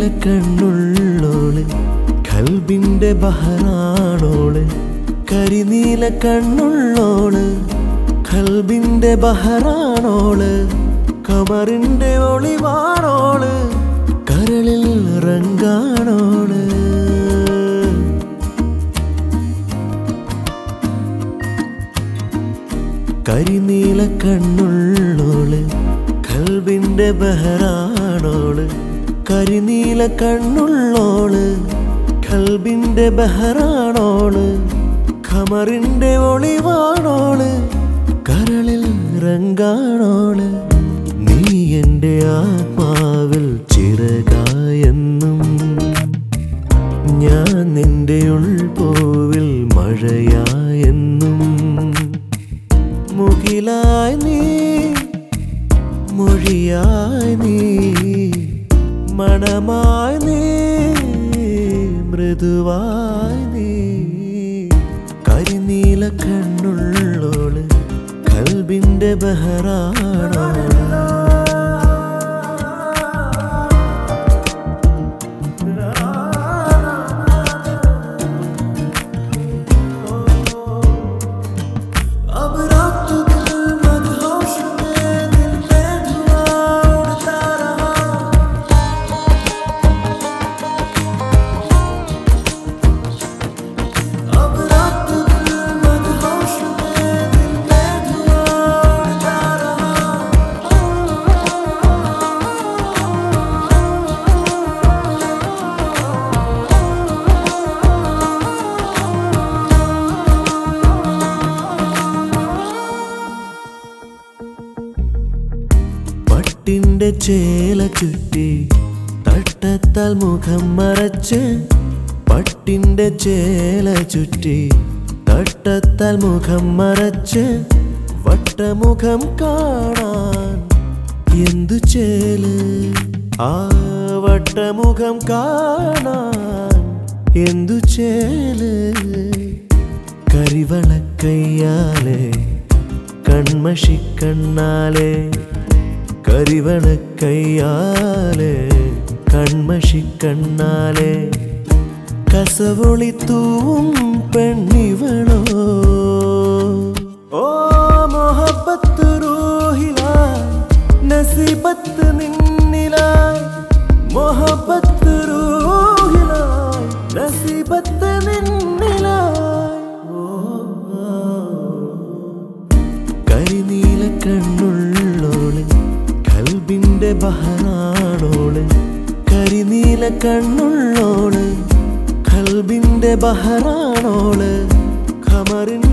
കരിനീല കണ്ണുള്ളോള് കൽബിന്റെ ബഹറാണോള് കരിനീല കണ്ണുള്ളോള് കൽബിന്റെ ബഹറാണോള് കമറിന്റെ ഒളിവാണോള് കരളിൽ റങ്കാണോള് കരിനീല കണ്ണുള്ളോള് കൽബിന്റെ ബഹറാണോള് കരിനീല കണ്ണുള്ളോള് കൽബിന്റെ ബഹറാണോള് ഖമറിന്റെ ഒളിവാണോള് കരളിൽ റങ്കാണോള് നീ എൻ്റെ ആത്മാവിൽ ചിറകായെന്നും ഞാൻ നിന്റെ ഉൾപോവിൽ മഴയായെന്നും മുകിലായി നീ മൊഴിയായി നീ മണമായി നീ മൃദുവായി നീ കരിനീല കണ്ണുള്ളോള് കൽബിന്റെ ബഹറാണോള് अब रात दिल मदहोश में दिल पे धुआं उड़ता रहा अब रात दिल मदहोश में दिल पे धुआं उड़ता रहा പട്ടിന്റെ ചേല ചുറ്റി തട്ടത്താൽ മുഖം മറച്ച് പട്ടിന്റെ ചേല ചുറ്റി തട്ടത്താൽ മുഖം മറച്ച് വട്ടമുഖം കാണാൻ എന്തു ചേല് ആ വട്ടമുഖം കാണാൻ എന്തു ചേല് കരിവളക്കയ്യാലെ കൺമഷിക്കണ്ണാലെ കരിവളക്കയ്യാലെ കൺമഷിക്കണ്ണാലെ കസവൊളിത്തൂവും പെണ്ണിവളോ ഓ മൊഹബത്ത് റൂഹിലായി നസീബത്ത് നിന്നിലായി മൊഹബത്ത് റൂഹിലായി നസീബത്ത് നിന്നിലായി ഓ, ഓ. കരിനീല കണ്ണുള്ളോള് കൽബിന്റെ ബഹറാണോള് കരിനീല കണ്ണുള്ളോള് കൽബിന്റെ ബഹറാണോള് ഖമറിന്റെ